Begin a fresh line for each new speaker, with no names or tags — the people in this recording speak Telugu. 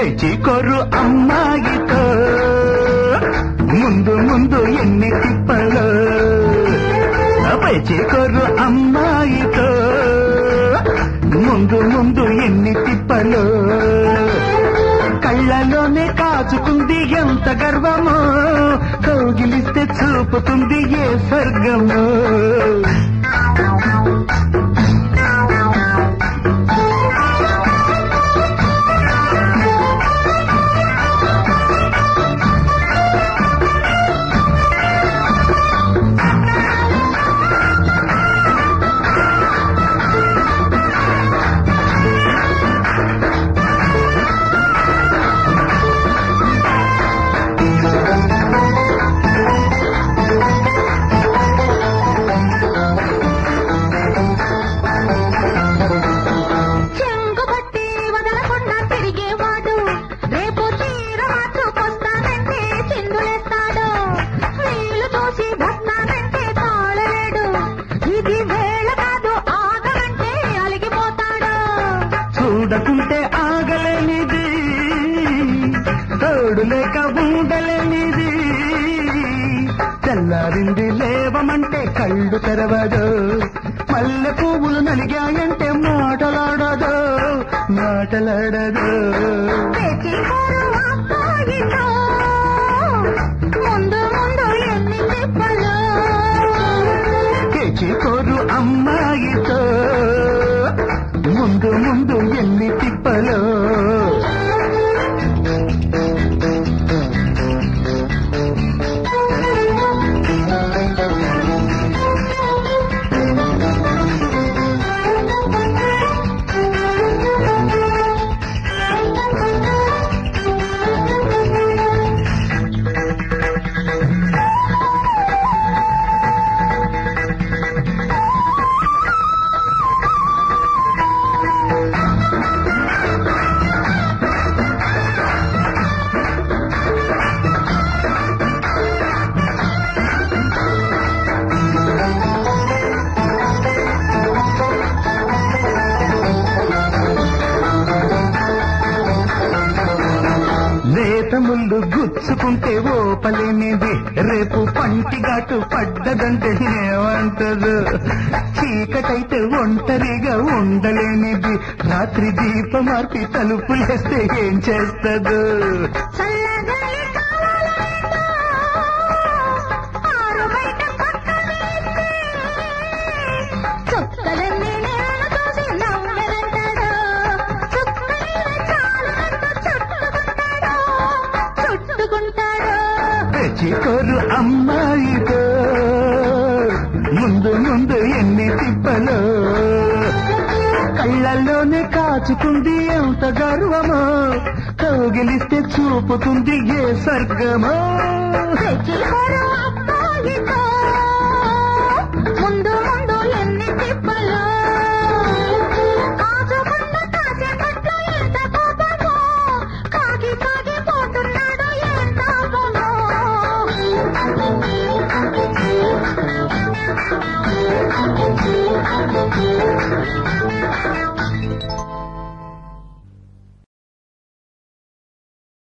పెంచికొరు అమ్మాయితో ముందు ముందు ఎన్ని తిప్పలు పెంచికొరు అమ్మాయితో ముందు ముందు ఎన్ని తిప్పలు కళ్ళలోనే కాచుకుంది ఎంత గర్వమో కౌగిలిస్తే చూపుతుంది ఏ స్వర్గమో
చెంగు బట్టి వదలకుండా తిరిగేవాడు రేపు చీర మార్చుకొస్తానంటే చిందులేస్తాడు వీలు చూసి వస్తానంటే తాళలేడు ఇది వేళ కాదు ఆగమంటే అలిగిపోతాడు
చూడకుంటే ఆగలేనిది తోడు లేక ఉండలేనిది తెల్లారింది లేవమంటే కళ్ళు తెరవదు మల్లె పువ్వులు నలిగాయంటే మాటలాడదు మాటలాడదు
తెచ్చిపోరు అబ్బాయితో ముందు ముందు ఎన్ని తిప్పలు
తెచ్చికోరు అమ్మాయితో ముందు ముందు ఎన్ని తిప్పలు లేత ముళ్ళు గుచ్చుకుంటే ఓపలేనిది రేపు పంటిగాటు పడ్డదంటే ఏమంటదు చీకటైతే ఒంటరిగా ఉండలేనిది రాత్రి దీపమార్పి తలుపులేస్తే ఏం చేస్తదు
చల్లగాలి కావాలంటూ ఆరు బయట పక్కనేస్తే చుక్కలన్నీ నేను చూసి నవ్వెనంటాడు చుక్కలే చాలంటూ చుట్టుకుంటాడు చుట్టుకుంటాడు
తెచ్చికోరు అమ్మాయితో ముందు ముందు ఎన్ని తిప్పలు కళ్ళల్లోనే కాచుకుంది ఎంత గర్వమో కౌగిలిస్తే చూపుతుంది ఏ స్వర్గమో
తెచ్చిపోరు అబ్బాయితో ముందు ముందు ఎన్ని తిప్పలు కాచుకున్న కాసేపట్లో ఎంత కోపమో కాగి కాగిపోతున్నాడు ఎంత పాపమో